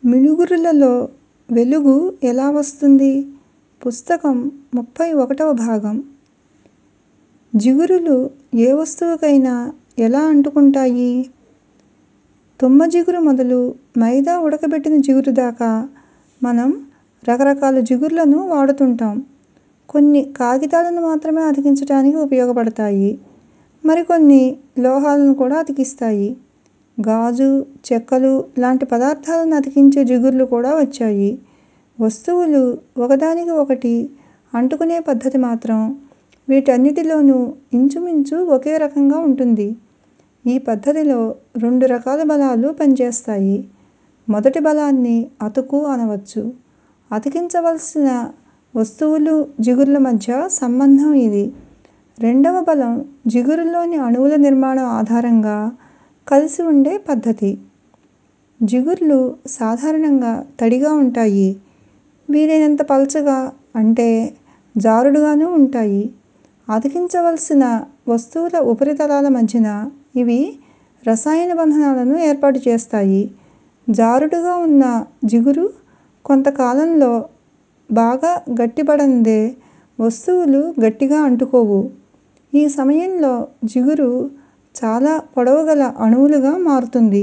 మిణుగురులలో వెలుగు ఎలా వస్తుంది? పుస్తకం ముప్పై ఒకటవ భాగం జిగురులు ఏ వస్తువుకైనా ఎలా అంటుకుంటాయి? తుమ్మ జిగురు మొదలు మైదా ఉడకబెట్టిన జిగురు దాకా మనం రకరకాల జిగుర్లను వాడుతుంటాం. కొన్ని కాగితాలను మాత్రమే అతికించటానికి ఉపయోగపడతాయి. మరికొన్ని లోహాలను కూడా అతికిస్తాయి. గాజు, చెక్కలు లాంటి పదార్థాలను అతికించే జిగుర్లు కూడా వచ్చాయి. వస్తువులు ఒకదానికి ఒకటి అంటుకునే పద్ధతి మాత్రం వీటన్నిటిలోనూ ఇంచుమించు ఒకే రకంగా ఉంటుంది. ఈ పద్ధతిలో రెండు రకాల బలాలు పనిచేస్తాయి. మొదటి బలాన్ని అతుకు అనవచ్చు. అతికించవలసిన వస్తువులు, జిగుర్ల మధ్య సంబంధం ఇది. రెండవ బలం జిగురులోని అణువుల నిర్మాణం ఆధారంగా కలిసి ఉండే పద్ధతి. జిగుర్లు సాధారణంగా తడిగా ఉంటాయి. వీలైనంత పల్చగా అంటే జారుడుగానూ ఉంటాయి. అతికించవలసిన వస్తువుల ఉపరితలాల మధ్యన ఇవి రసాయన బంధనాలను ఏర్పాటు చేస్తాయి. జారుడుగా ఉన్న జిగురు కొంత కాలంలో బాగా గట్టిపడనిదే వస్తువులు గట్టిగా అంటుకోవు. ఈ సమయంలో జిగురు చాలా పొడవుగల అణువులుగా మారుతుంది.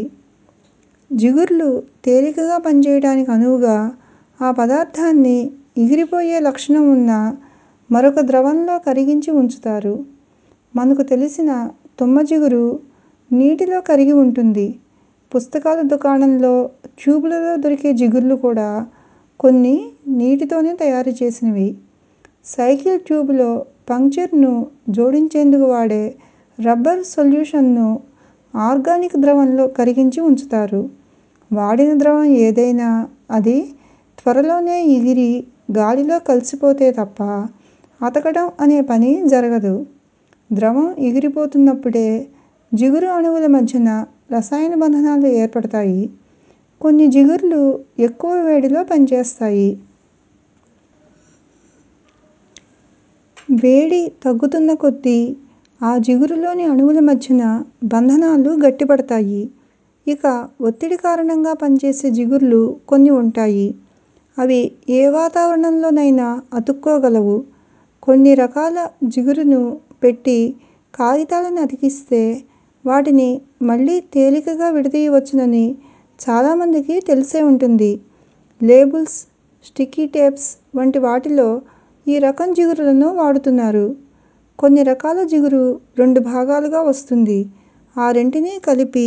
జిగుర్లు తేలికగా పనిచేయటానికి అనువుగా ఆ పదార్థాన్ని ఎగిరిపోయే లక్షణం ఉన్న మరొక ద్రవంలో కరిగించి ఉంచుతారు. మనకు తెలిసిన తుమ్మ జిగురు నీటిలో కరిగి ఉంటుంది. పుస్తకాల దుకాణంలో ట్యూబులలో దొరికే జిగుర్లు కూడా కొన్ని నీటితోనే తయారు చేసినవి. సైకిల్ ట్యూబులో పంక్చర్ ను జోడించేందుకు వాడే రబ్బర్ సొల్యూషన్ ను ఆర్గానిక్ ద్రవంలో కరిగించి ఉంచుతారు. వాడిన ద్రవం ఏదైనా అది త్వరలోనే ఎగిరి గాలిలో కలిసిపోతే తప్ప అతకడం అనే పని జరగదు. ద్రవం ఎగిరిపోతున్నప్పుడే జిగురు అణువుల మధ్యన రసాయన బంధనాలు ఏర్పడతాయి. కొన్ని జిగుర్లు ఎక్కువ వేడిలో పనిచేస్తాయి. వేడి తగ్గుతున్న కొద్దీ ఆ జిగురులోని అణువుల మధ్యన బంధనాలు గట్టిపడతాయి. ఇక ఒత్తిడి కారణంగా పనిచేసే జిగుర్లు కొన్ని ఉంటాయి. అవి ఏ వాతావరణంలోనైనా అతుక్కోగలవు. కొన్ని రకాల జిగురును పెట్టి కాగితాలను అతికిస్తే వాటిని మళ్ళీ తేలికగా విడదీయవచ్చునని చాలామందికి తెలిసే ఉంటుంది. లేబుల్స్, స్టిక్కీ టేప్స్ వంటి వాటిలో ఈ రకం జిగురులను వాడుతున్నారు. కొన్ని రకాల జిగురు రెండు భాగాలుగా వస్తుంది. ఆ రెంటినీ కలిపి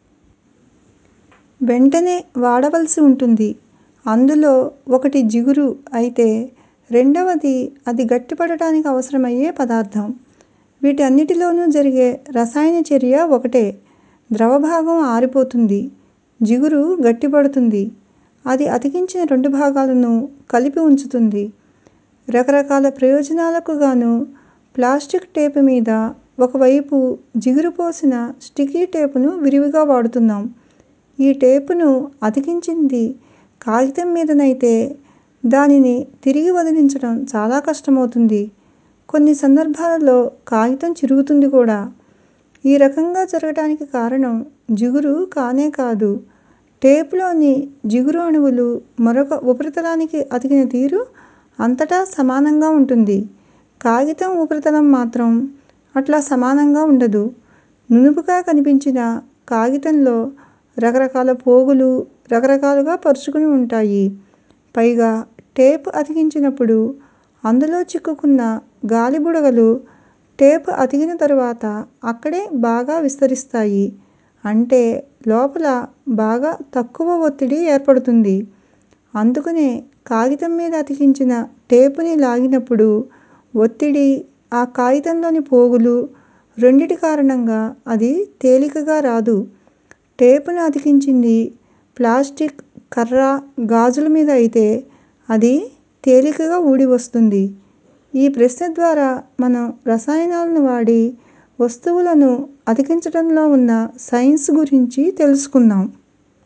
వెంటనే వాడవలసి ఉంటుంది. అందులో ఒకటి జిగురు అయితే రెండవది అది గట్టిపడటానికి అవసరమయ్యే పదార్థం. వీటన్నిటిలోనూ జరిగే రసాయన చర్య ఒకటే. ద్రవ భాగం ఆరిపోతుంది. జిగురు గట్టిపడుతుంది. అది అతికించిన రెండు భాగాలను కలిపి ఉంచుతుంది. రకరకాల ప్రయోజనాలకు గాను ప్లాస్టిక్ టేప్ మీద ఒకవైపు జిగురు పోసిన స్టిక్కీ టేపును విరివిగా వాడుతున్నాం. ఈ టేపును అతికించింది కాగితం మీదనైతే దానిని తిరిగి వదిలించటం చాలా కష్టమవుతుంది. కొన్ని సందర్భాలలో కాగితం చిరుగుతుంది కూడా. ఈ రకంగా జరగటానికి కారణం జిగురు కానే కాదు. టేపులోని జిగురు అణువులు మరొక ఉపరితలానికి అతికిన తీరు అంతటా సమానంగా ఉంటుంది. కాగితం ఉపరితలం మాత్రం అట్లా సమానంగా ఉండదు. నునుపుగా కనిపించిన కాగితంలో రకరకాల పోగులు రకరకాలుగా పరుచుకుని ఉంటాయి. పైగా టేప్ అతికించినప్పుడు అందులో చిక్కుకున్న గాలి బుడగలు టేప్ అతికిన తరువాత అక్కడే బాగా విస్తరిస్తాయి. అంటే లోపల బాగా తక్కువ ఒత్తిడి ఏర్పడుతుంది. అందుకనే కాగితం మీద అతికించిన టేపుని లాగినప్పుడు ఒత్తిడి, ఆ కాగితంలోని పోగులు రెండిటి కారణంగా అది తేలికగా రాదు. టేపును అతికించింది ప్లాస్టిక్, కర్ర, గాజుల మీద అయితే అది తేలికగా ఊడి వస్తుంది. ఈ ప్రశ్న ద్వారా మనం రసాయనాలను వాడి వస్తువులను అతికించటంలో ఉన్న సైన్స్ గురించి తెలుసుకున్నాం.